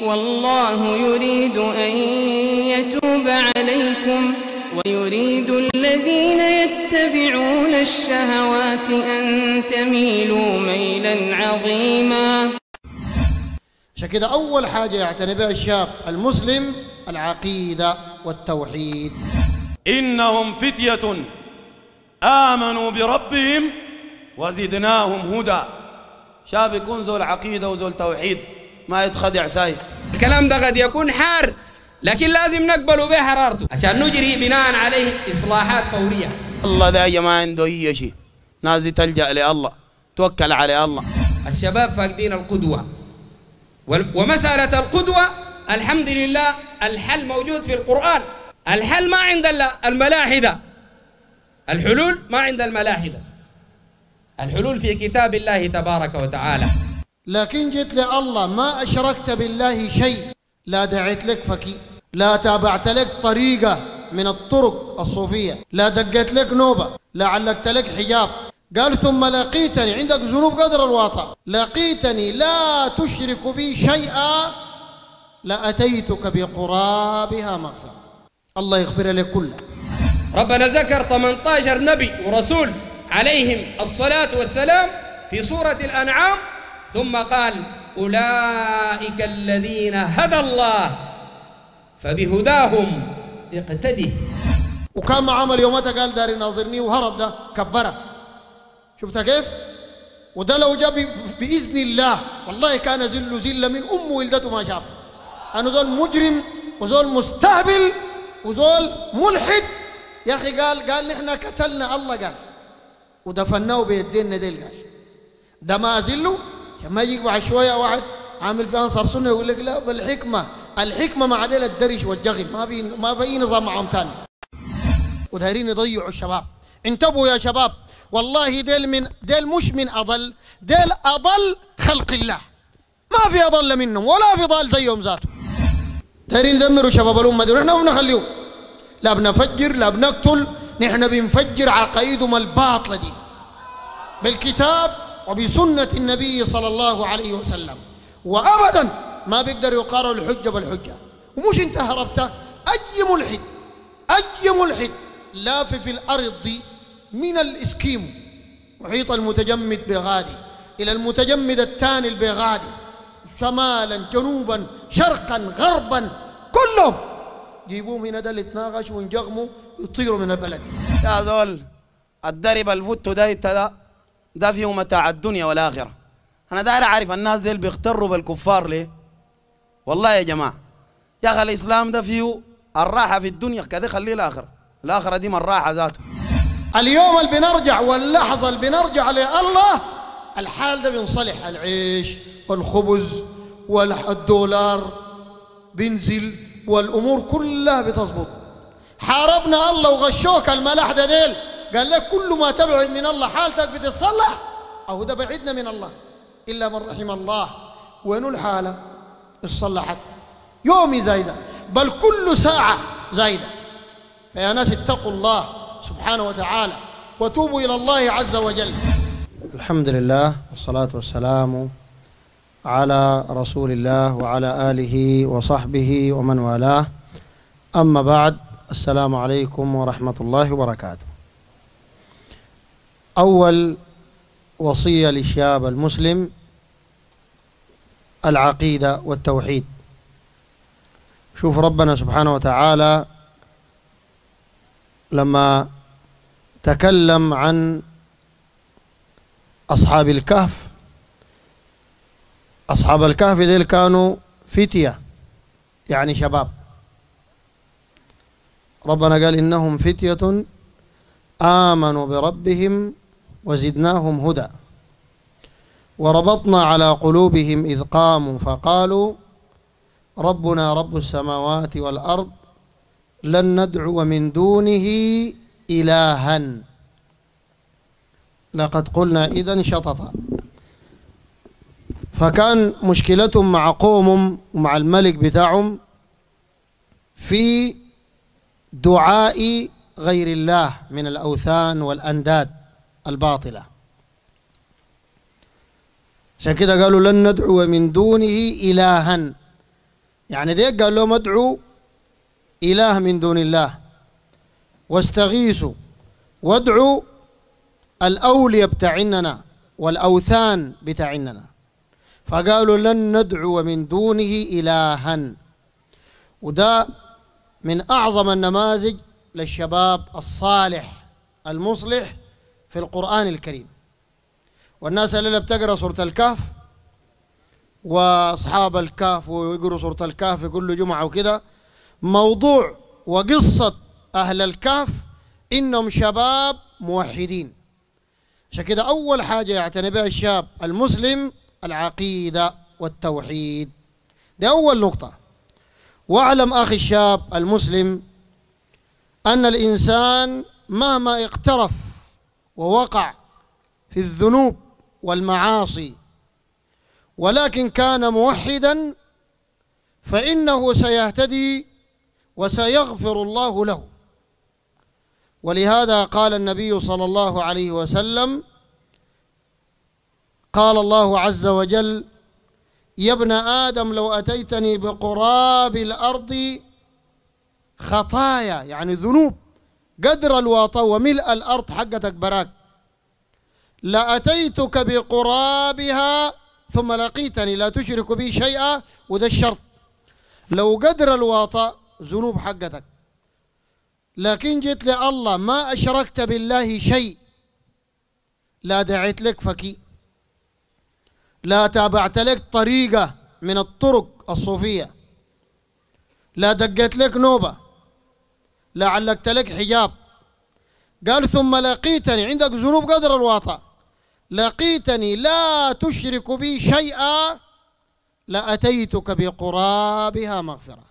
والله يريد أن يتوب عليكم ويريد الذين يتبعون الشهوات أن تميلوا ميلا عظيما عشان كده أول حاجة يعتني بها الشاب المسلم العقيدة والتوحيد إنهم فتية آمنوا بربهم وزدناهم هدى شاب يكون ذو العقيدة وذو التوحيد ما يتخدع ساي الكلام ده قد يكون حار لكن لازم نقبله بحرارته عشان نجري بناء عليه إصلاحات فورية الله ده ما عنده أي شيء نازي تلجأ لله توكل على الله الشباب فاقدين القدوة وال- ومسألة القدوة الحمد لله الحل موجود في القرآن الحل ما عند ال- الملاحدة الحلول ما عند الملاحدة الحلول في كتاب الله تبارك وتعالى لكن جيت لله ما أشركت بالله شيء لا دعيت لك فكي لا تابعت لك طريقة من الطرق الصوفية لا دقيت لك نوبة لا علقت لك حجاب قال ثم لقيتني عندك ذنوب قدر الواطة لقيتني لا تشرك بي شيئا لأتيتك بقرابها مغفرة الله يغفر لك كله ربنا ذكر 18 نبي ورسول عليهم الصلاة والسلام في سورة الأنعام ثم قال أولئك الذين هدى الله فبهداهم اقتدي وكان مع عمل يومتها قال داري ناظرني وهرب ده كبره شفتها كيف وده لو جاء ب- بإذن الله والله كان زل زل من أم ولدته ما شاف أنا زول مجرم وزول مستهبل وزول ملحد يا أخي قال قال نحن قتلنا الله قال ودفناه بيدينا ديل قال ده ما أزله ما يجي بعد شوية واحد عامل فيها أنصار سنة يقول لك لا بالحكمة الحكمة مع ديل الدرش والجغل ما بي ما في نظام معهم تاني ودايرين يضيعوا الشباب انتبهوا يا شباب والله ديل من ديل مش من اضل ديل اضل خلق الله ما في اضل منهم ولا في ضال زيهم ذاته دايرين يدمروا شباب الامه دي ونحن ما بنخليهم لا بنفجر لا بنقتل نحن بنفجر عقائدهم الباطله دي بالكتاب وبسنه النبي صلى الله عليه وسلم وابدا ما بيقدر يقارن الحجه بالحجه ومش انت هربت اي ملحد أي ملحد لاف في الأرض من الإسكيم محيط المتجمد بغادي إلى المتجمد الثاني البغادي شمالا جنوبا شرقا غربا كلهم جيبوه من ده اللي يتناقش ونجغموا يطيروا من البلد يا ذول الدرب الفوتو ده إنت ده ده فيه متاع الدنيا والآخرة أنا داير أعرف الناس ديل بيغتروا بالكفار ليه والله يا جماعة يا أخي الإسلام ده فيه الراحة في الدنيا كده خليه الآخرة الآخرة دي من الراحة ذاته اليوم اللي بنرجع واللحظة اللي بنرجع لله الحال ده بينصلح العيش والخبز والدولار بينزل والأمور كلها بتظبط حاربنا الله وغشوك الملاحدة ديل قال لك كل ما تبعد من الله حالتك بتتصلح أو ده بعدنا من الله إلا من رحم الله وين الحالة اتصلحت يومي زايدة بل كل ساعة زايدة فيا ناس اتقوا الله سبحانه وتعالى وتوبوا إلى الله عز وجل الحمد لله والصلاة والسلام على رسول الله وعلى آله وصحبه ومن والاه أما بعد السلام عليكم ورحمة الله وبركاته أول وصية للشاب المسلم العقيدة والتوحيد شوف ربنا سبحانه وتعالى لما تكلم عن أصحاب الكهف أصحاب الكهف ذيل كانوا فتية يعني شباب ربنا قال إنهم فتية آمنوا بربهم وزدناهم هدى وربطنا على قلوبهم إذ قاموا فقالوا ربنا رب السماوات والأرض لن ندعو من دونه إلها لقد قلنا إذا شططا فكان مشكلتهم مع قومهم ومع الملك بتاعهم في دعاء غير الله من الأوثان والأنداد الباطلة عشان كده قالوا لن ندعو من دونه إلها يعني ديك قال لهم ادعوا إله من دون الله واستغيثوا وادعوا الأولياء بتاعننا والأوثان بتاعننا فقالوا لن ندعو من دونه إلها وده من أعظم النماذج للشباب الصالح المصلح في القرآن الكريم والناس اللي بتقرأ سورة الكهف وأصحاب الكهف ويقروا سورة الكهف كل جمعة وكده موضوع وقصة أهل الكهف إنهم شباب موحدين عشان كده أول حاجة يعتني بها الشاب المسلم العقيدة والتوحيد دي أول نقطة واعلم أخي الشاب المسلم أن الإنسان مهما اقترف ووقع في الذنوب والمعاصي ولكن كان موحدا فإنه سيهتدي وسيغفر الله له ولهذا قال النبي صلى الله عليه وسلم قال الله عز وجل يا ابن آدم لو أتيتني بقراب الأرض خطايا يعني ذنوب قدر الواطة وملء الأرض حقتك براك لأتيتك بقرابها ثم لقيتني لا تشرك بي شيئا وده الشرط لو قدر الواطة ذنوب حقتك لكن جيت لله ما أشركت بالله شيء لا دعيت لك فكي لا تابعت لك طريقة من الطرق الصوفية لا دقيت لك نوبة لا علقت لك حجاب قال ثم لقيتني عندك ذنوب قدر الواطة لقيتني لا تشرك بي شيئا لأتيتك بقرابها مغفرة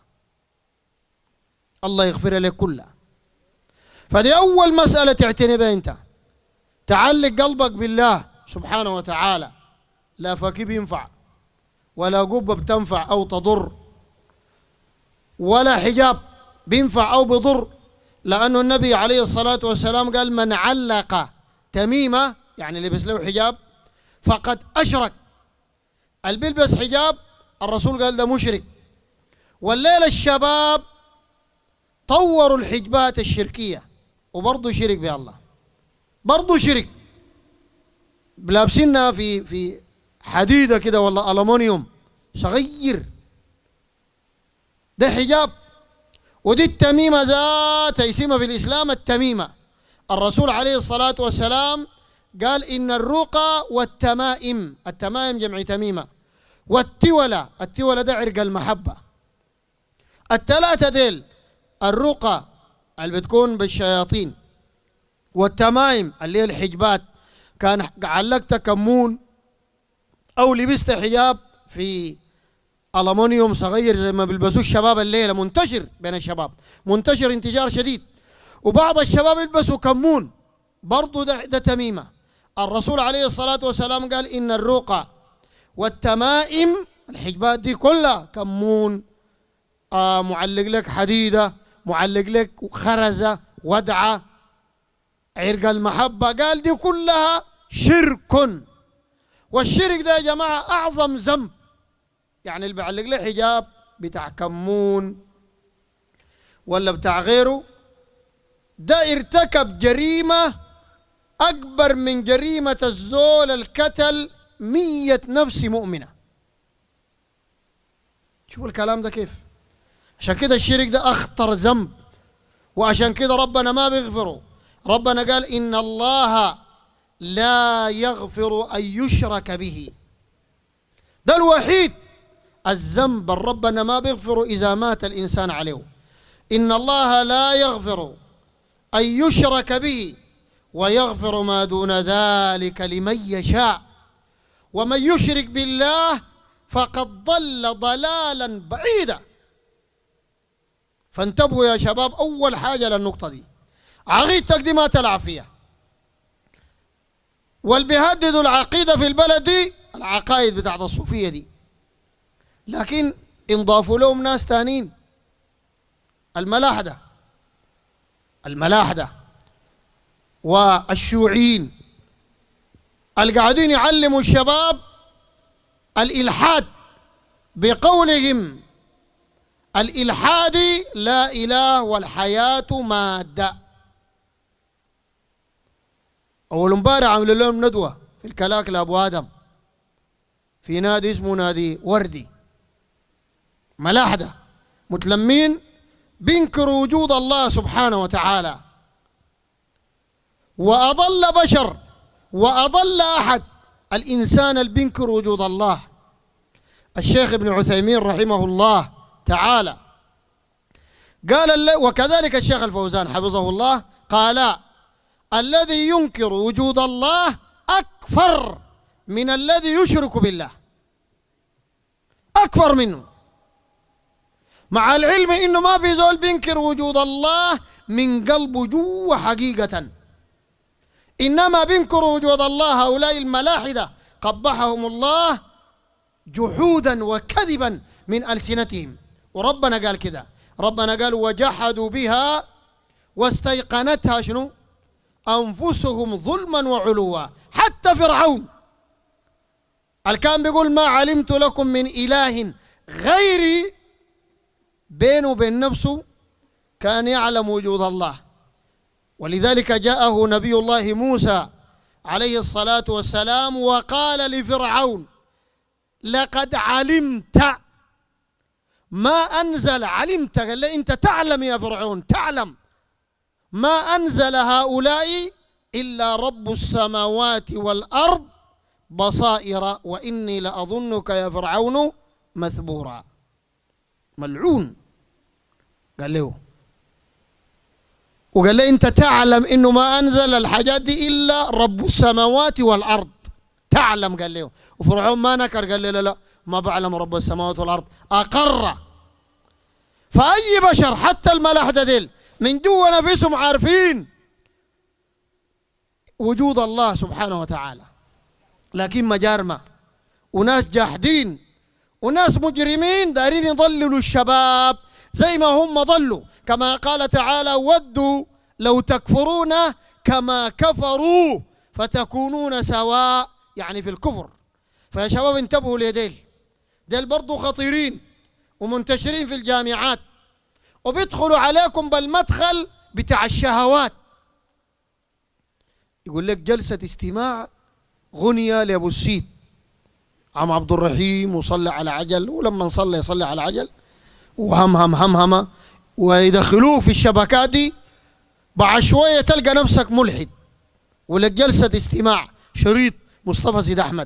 الله يغفر لك كلها فدي أول مسألة تعتني بها أنت تعلق قلبك بالله سبحانه وتعالى لا فكي بينفع ولا قبة بتنفع أو تضر ولا حجاب بينفع أو بضر لأنه النبي عليه الصلاة والسلام قال من علق تميمة يعني لبس له حجاب فقد أشرك اللي بيلبس حجاب الرسول قال ده مشرك والليلة الشباب طوروا الحجبات الشركية وبرضه شرك بالله برضه شرك لابسينها في في حديدة كده ولا ألمونيوم صغير ده حجاب ودي التميمة ذات اسمها في الإسلام التميمة الرسول عليه الصلاة والسلام قال إن الرقى والتمائم التمائم جمع تميمة والتولة التولة ده عرق المحبة الثلاثة ديل الرقى اللي بتكون بالشياطين والتمائم اللي هي الحجبات كان علقت كمون أو لبست حجاب في ألمونيوم صغير زي ما بيلبسوه الشباب الليلة منتشر بين الشباب منتشر انتشار شديد وبعض الشباب يلبسوا كمون برضو ده, ده تميمة الرسول عليه الصلاة والسلام قال إن الرقى والتمائم الحجبات دي كلها كمون آه معلق لك حديدة معلق لك خرزة ودعة عرق المحبة قال دي كلها شرك والشرك ده يا جماعة أعظم ذنب يعني اللي بيعلق له حجاب بتاع كمون ولا بتاع غيره ده ارتكب جريمة أكبر من جريمة الزول الكتل مية نفس مؤمنة شوفوا الكلام ده كيف عشان كده الشرك ده أخطر ذنب وعشان كده ربنا ما بيغفره ربنا قال إن الله لا يغفر أن يشرك به ده الوحيد الذنب ربنا ما بيغفر إذا مات الإنسان عليه إن الله لا يغفر أن يشرك به ويغفر ما دون ذلك لمن يشاء ومن يشرك بالله فقد ضل ضلالا بعيدا فانتبهوا يا شباب أول حاجة للنقطة دي عقيدتك دي ما تلعب فيها واللي بيهددوا العقيدة في البلد دي العقائد بتاعت الصوفية دي لكن انضافوا لهم ناس تانيين الملاحدة الملاحدة والشيوعيين اللي قاعدين يعلموا الشباب الإلحاد بقولهم الإلحاد لا إله والحياة مادة أول امبارح عملوا لهم ندوة في الكلاك لأبو آدم في نادي اسمه نادي وردي ملاحدة متلمين بينكروا وجود الله سبحانه وتعالى وأضل بشر وأضل أحد الإنسان اللي بينكر وجود الله الشيخ ابن عثيمين رحمه الله تعالى قال الل- وكذلك الشيخ الفوزان حفظه الله قال الذي ينكر وجود الله أكفر من الذي يشرك بالله أكفر منه مع العلم انه ما في زول بينكر وجود الله من قلبه جوا حقيقة انما بينكر وجود الله هؤلاء الملاحدة قبحهم الله جحودا وكذبا من ألسنتهم وربنا قال كده ربنا قال وجحدوا بها واستيقنتها شنو أنفسهم ظلما وعلوا حتى فرعون الكان بيقول ما علمت لكم من إله غيري بينه وبين نفسه كان يعلم وجود الله ولذلك جاءه نبي الله موسى عليه الصلاة والسلام وقال لفرعون لقد علمت ما أنزل علمت قال له أنت تعلم يا فرعون تعلم ما أنزل هؤلاء إلا رب السماوات والأرض بصائر وإني لأظنك يا فرعون مثبورا ملعون قال له وقال له انت تعلم انه ما انزل الحاجات دي الا رب السماوات والارض تعلم قال له وفرعون ما نكر قال له لا لا ما بعلم رب السماوات والارض اقر فاي بشر حتى الملاحده ديل من جوا نفسهم عارفين وجود الله سبحانه وتعالى لكن مجارمه وناس جاحدين وناس مجرمين دارين يضللوا الشباب زي ما هم ضلوا كما قال تعالى ودوا لو تكفرون كما كفروا فتكونون سواء يعني في الكفر فيا شباب انتبهوا لديل ديل برضو خطيرين ومنتشرين في الجامعات وبيدخلوا عليكم بالمدخل بتاع الشهوات يقول لك جلسة استماع غنية لأبو السيد عم عبد الرحيم وصلى على عجل ولما نصلي يصلي على عجل وهم هم هم هم ويدخلوه في الشبكات دي بعد شوية تلقى نفسك ملحد ولك جلسة استماع شريط مصطفى سيد أحمد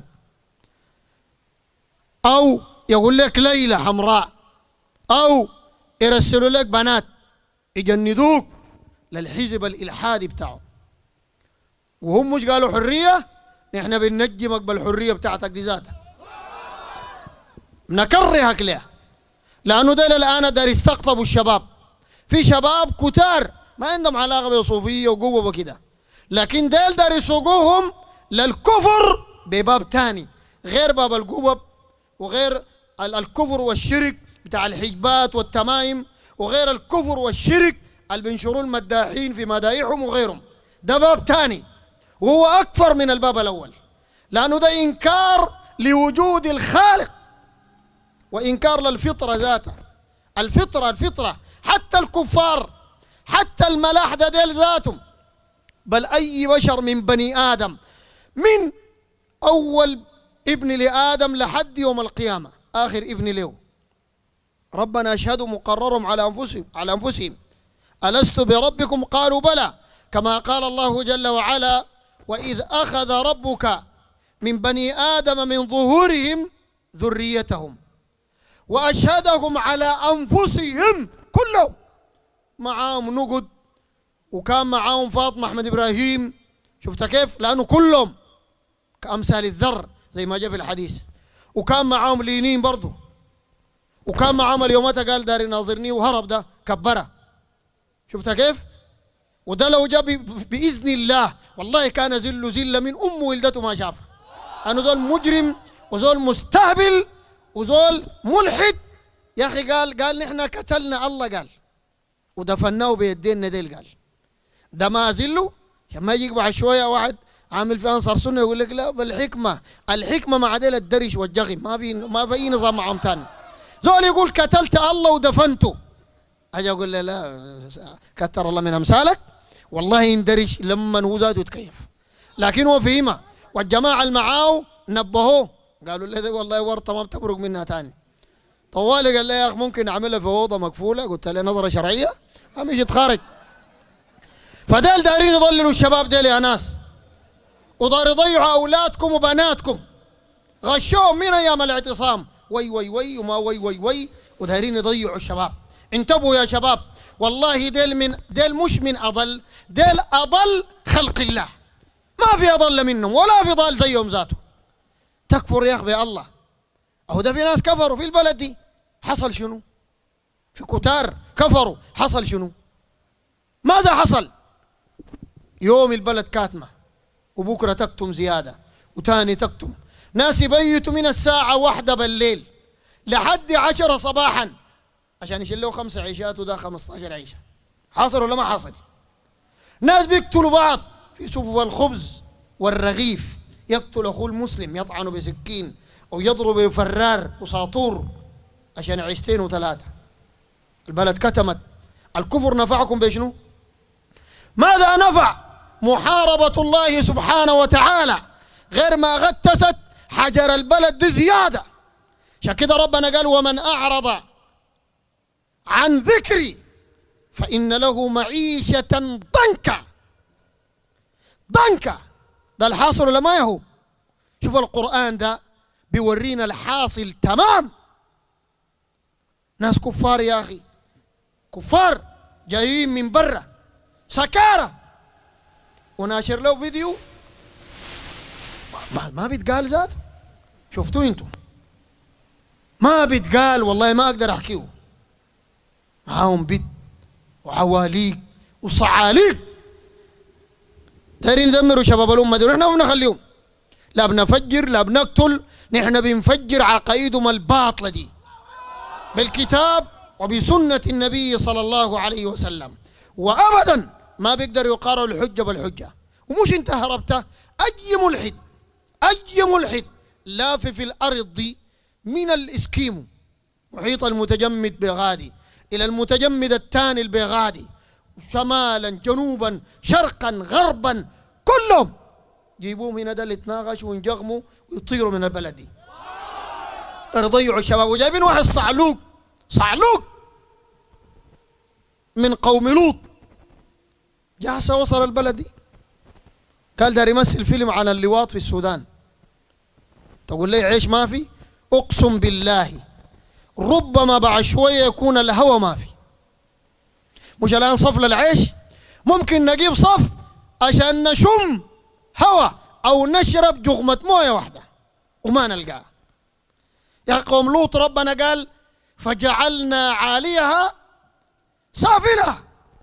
أو يقول لك ليلة حمراء أو يرسلوا لك بنات يجندوك للحزب الإلحادي بتاعه وهم مش قالوا حرية نحن بننجمك بالحرية بتاعتك دي ذاتها نكرهك ليه لأنه ديل الآن دار يستقطبوا الشباب في شباب كتار ما عندهم علاقة بصوفية وقوة وكده لكن ديل دار يسوقوهم للكفر بباب تاني غير باب القوة وغير ال- الكفر والشرك بتاع الحجبات والتمايم وغير الكفر والشرك اللي بينشروا المداحين في مدايحهم وغيرهم ده باب تاني وهو أكثر من الباب الأول لأنه ده إنكار لوجود الخالق وإنكار للفطرة ذاتها الفطرة الفطرة حتى الكفار حتى الملاحدة ديل ذاتهم بل أي بشر من بني آدم من أول ابن لآدم لحد يوم القيامة آخر ابن له ربنا أشهد مقررهم على أنفسهم على أنفسهم ألست بربكم قالوا بلى كما قال الله جل وعلا وإذ أخذ ربك من بني آدم من ظهورهم ذريتهم وأشهدهم على أنفسهم كلهم معاهم نقد وكان معاهم فاطمة أحمد إبراهيم شفت كيف لأنه كلهم كأمثال الذر زي ما جاء في الحديث وكان معاهم لينين برضه وكان معاهم اليوم قال داري ناظرني وهرب ده كبره شفت كيف وده لو جاء ب- بإذن الله والله كان زل زل من أم ولدته ما شافها أنا زول مجرم وزول مستهبل وزول ملحد يا أخي قال قال نحن قتلنا الله قال ودفناه بيدينا ديل قال ده ما زله عشان ما يجيك بعد شوية واحد عامل في أنصار سنة يقول لك لا بالحكمة الحكمة مع ديل الدرش والجغم ما في ما في أي نظام معهم تاني زول يقول قتلت الله ودفنته اجي اقول له لا كتر الله من امثالك والله يندرج لما هو زاد يتكيف لكن هو فهمها والجماعه اللي معاه نبهوه قالوا له والله ورطه ما بتمرق منها تاني طوالي قال لي يا اخ ممكن نعملها في اوضه مقفوله قلت له نظره شرعيه قام يجي يتخارج فديل دايرين يضللوا الشباب ديل يا ناس ودار يضيعوا اولادكم وبناتكم غشوهم من ايام الاعتصام وي وي وي وما وي وي وي ودايرين يضيعوا الشباب انتبهوا يا شباب والله ديل من ديل مش من اضل ديل اضل خلق الله ما في اضل منهم ولا في ضال زيهم ذاته تكفر يا اخ الله اهو ده في ناس كفروا في البلد دي حصل شنو في كتار كفروا حصل شنو ماذا حصل يوم البلد كاتمة وبكرة تكتم زيادة وتاني تكتم ناس يبيتوا من الساعة واحدة بالليل لحد عشرة صباحا عشان يشيلوا خمسة عيشات وده خمسة عشر عيشة حصل ولا ما حصل ناس بيقتلوا بعض في صفوف الخبز والرغيف يقتل أخوه المسلم يطعنه بسكين أو يضرب بفرار وساطور عشان عيشتين وثلاثة البلد كتمت الكفر نفعكم بشنو ماذا نفع محاربة الله سبحانه وتعالى غير ما غتست حجر البلد دي زيادة عشان كده ربنا قال ومن أعرض عن ذكري فإن له معيشة ضنكا ضنكا ده الحاصل ولا ما يهو شوف القرآن ده بيورينا الحاصل تمام ناس كفار يا أخي كفار جايين من برا سكارة وناشر له فيديو ما, ما بيتقال ذات شفتوا انتم ما بيتقال والله ما اقدر احكيه معاهم بيت وعواليق وصعاليق دايرين يدمروا شباب الامه دي ونحن ما بنخليهم لا بنفجر لا بنقتل نحن بنفجر عقائدهم الباطله دي بالكتاب وبسنه النبي صلى الله عليه وسلم وابدا ما بيقدر يقارن الحجه بالحجه ومش انت هربت اي ملحد اي ملحد لاف في الارض دي من الاسكيمو محيط المتجمد بغادي الى المتجمد الثاني البغادي شمالا جنوبا شرقا غربا كلهم جيبوهم هنا ده اللي يتناقشوا وينجغموا ويطيروا من البلد دي يضيعوا الشباب وجايبين واحد صعلوك صعلوك من قوم لوط جاسة وصل البلد دي قال دار يمثل فيلم عن اللواط في السودان تقول لي عيش ما في اقسم بالله ربما بعد شويه يكون الهوى ما في مش الان صف للعيش ممكن نجيب صف عشان نشم هوى او نشرب جغمه مويه واحده وما نلقاها يا قوم لوط ربنا قال فجعلنا عاليها سافلة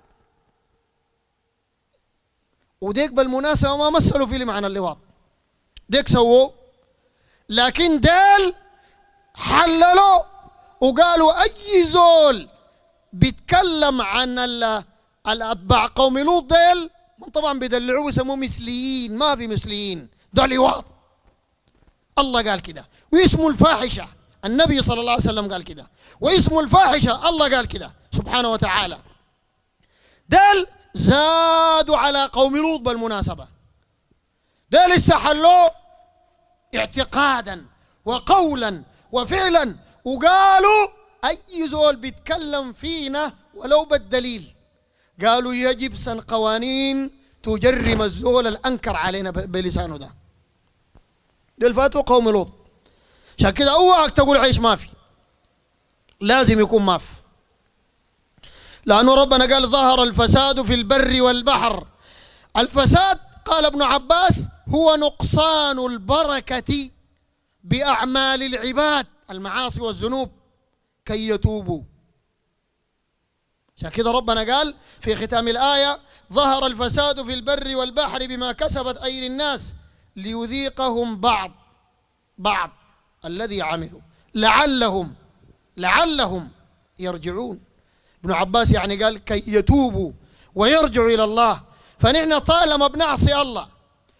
وديك بالمناسبة ما مثلوا فيلم عن اللواط ديك سووه لكن ديل حللوا وقالوا أي زول بيتكلم عن ال- الأتباع قوم لوط ديل هم طبعا بيدلعوه يسموه مثليين ما في مثليين ده لواط الله قال كده واسمه الفاحشة النبي صلى الله عليه وسلم قال كده واسمه الفاحشة الله قال كده سبحانه وتعالى دل زادوا على قوم لوط بالمناسبة دل استحلوا اعتقادا وقولا وفعلا وقالوا أي زول بيتكلم فينا ولو بالدليل قالوا يجب سن قوانين تجرم الزول الأنكر علينا ب- بلسانه ده دول فاتوا قوم لوط عشان كده اوعك تقول عيش ما في لازم يكون ما في لأنه ربنا قال ظهر الفساد في البر والبحر الفساد قال ابن عباس هو نقصان البركة بأعمال العباد المعاصي والذنوب كي يتوبوا عشان كده ربنا قال في ختام الآية ظهر الفساد في البر والبحر بما كسبت أيدي الناس ليذيقهم بعض بعض الذي عملوا لعلهم لعلهم يرجعون ابن عباس يعني قال كي يتوبوا ويرجعوا إلى الله فنحن طالما بنعصي الله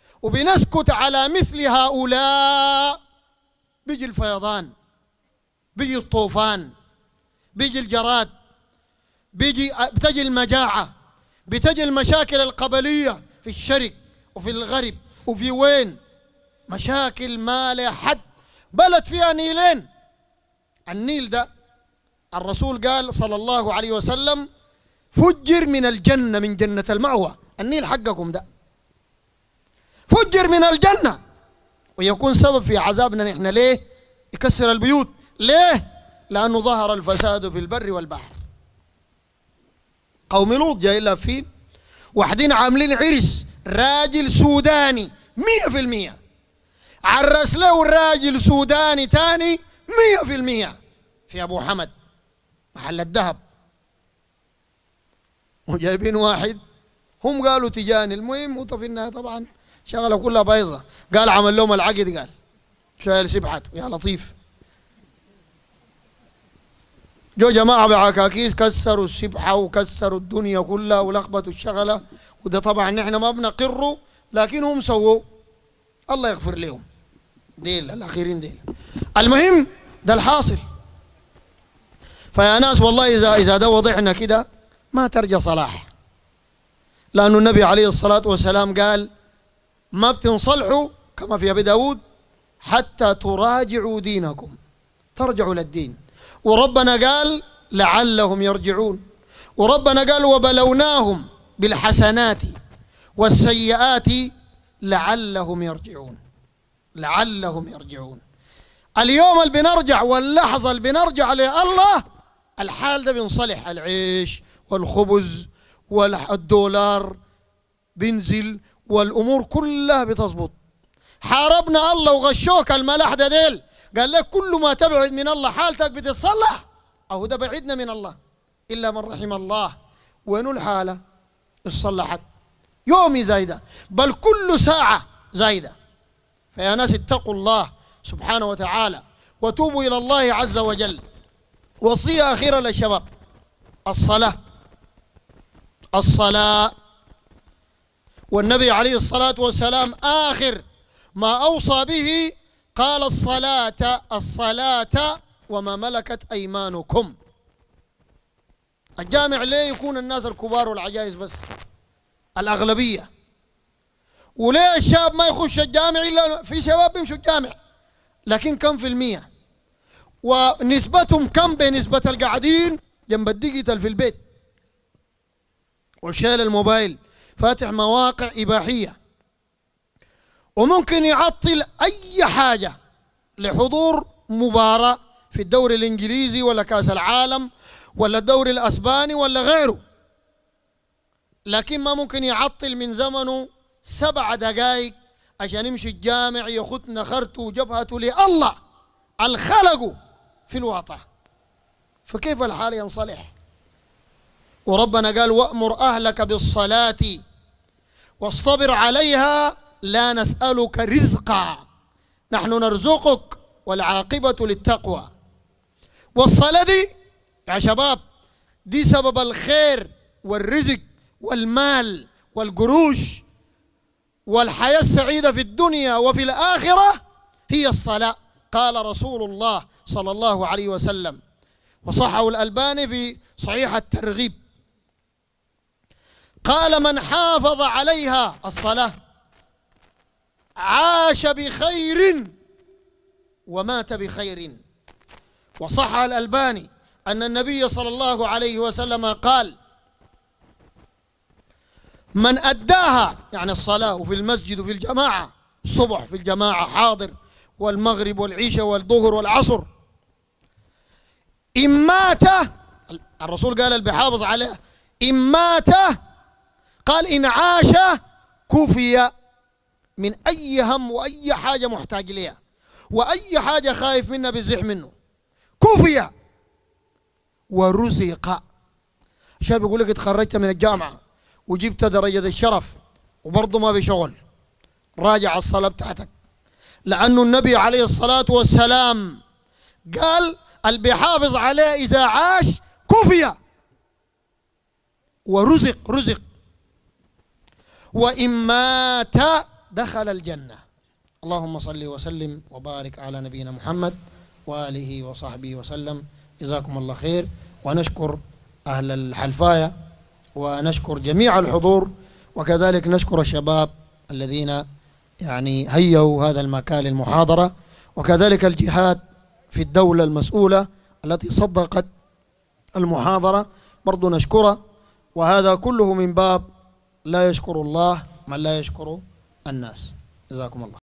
وبنسكت على مثل هؤلاء بيجي الفيضان بيجي الطوفان بيجي الجراد بيجي بتجي المجاعة بتجي المشاكل القبلية في الشرق وفي الغرب وفي وين مشاكل ما لها حد بلد فيها نيلين النيل ده الرسول قال صلى الله عليه وسلم فجر من الجنة من جنة المأوى النيل حقكم ده فجر من الجنة ويكون سبب في عذابنا نحن ليه يكسر البيوت ليه لأنه ظهر الفساد في البر والبحر قوم لوط جاي لافين واحدين عاملين عرس راجل سوداني مية في المية عرس له الراجل سوداني تاني مية في المية في أبو حمد محل الذهب وجايبين واحد هم قالوا تجاني المهم وطف في النهاية طبعا شغله كلها بايظة قال عمل لهم العقد قال شايل سبحته يا لطيف جو جماعة بعكاكيس كسروا السبحة وكسروا الدنيا كلها ولخبطوا الشغلة وده طبعا نحن ما بنقره لكن هم سووا الله يغفر لهم ديل الأخيرين ديل المهم ده الحاصل فيا ناس والله إذا إذا ده وضعنا كده ما ترجى صلاح لأن النبي عليه الصلاة والسلام قال ما بتنصلحوا كما في أبي داود حتى تراجعوا دينكم ترجعوا للدين وربنا قال لعلهم يرجعون وربنا قال وبلوناهم بالحسنات والسيئات لعلهم يرجعون لعلهم يرجعون اليوم اللي بنرجع واللحظة اللي بنرجع لله الحال ده بينصلح العيش والخبز والدولار بينزل والأمور كلها بتظبط حاربنا الله وغشوك الملاح ده ديل قال لك كل ما تبعد من الله حالتك بتتصلح أو ده بعدنا من الله إلا من رحم الله وين الحالة اتصلحت يومي زايدة بل كل ساعة زايدة فيا ناس اتقوا الله سبحانه وتعالى وتوبوا إلى الله عز وجل وصية أخيرة للشباب الصلاة الصلاة والنبي عليه الصلاة والسلام آخر ما أوصى به قال الصلاة الصلاة وما ملكت أيمانكم الجامع ليه يكون الناس الكبار والعجائز بس الأغلبية وليه الشاب ما يخش الجامع إلا في شباب بيمشوا الجامع لكن كم في المية ونسبتهم كم بنسبة القاعدين جنب الديجيتال في البيت وشال الموبايل فاتح مواقع إباحية وممكن يعطل أي حاجة لحضور مباراة في الدوري الإنجليزي ولا كأس العالم ولا الدوري الأسباني ولا غيره لكن ما ممكن يعطل من زمنه سبع دقائق عشان يمشي الجامع يخط نخرته وجبهته لله الخلق في الواقع فكيف الحال ينصلح وربنا قال وأمر أهلك بالصلاة واصطبر عليها لا نسألك رزقا نحن نرزقك والعاقبة للتقوى والصلاة دي يا شباب دي سبب الخير والرزق والمال والقروش والحياة السعيدة في الدنيا وفي الآخرة هي الصلاة قال رسول الله صلى الله عليه وسلم وصحه الألباني في صحيح الترغيب قال من حافظ عليها الصلاة عاش بخير ومات بخير وصح الألباني أن النبي صلى الله عليه وسلم قال من أداها يعني الصلاة وفي المسجد وفي الجماعة الصبح في الجماعة حاضر والمغرب والعشاء والظهر والعصر إن مات الرسول قال اللي بيحافظ عليه إن مات قال إن عاش كفي من أي هم وأي حاجة محتاج لها وأي حاجة خايف منها بيزح منه كفي ورزق شاب يقول لك اتخرجت من الجامعة وجبت درجة الشرف وبرضه ما بشغل راجع الصلاة بتاعتك لأنه النبي عليه الصلاة والسلام قال اللي بيحافظ عليه إذا عاش كفي ورزق رزق وإن مات دخل الجنة اللهم صل وسلم وبارك على نبينا محمد وآله وصحبه وسلم جزاكم الله خير ونشكر أهل الحلفاية ونشكر جميع الحضور وكذلك نشكر الشباب الذين يعني هيئوا هذا المكان للمحاضرة وكذلك الجهات في الدولة المسؤولة التي صدقت المحاضرة برضو نشكرها وهذا كله من باب لا يشكر الله من لا يشكر الناس جزاكم الله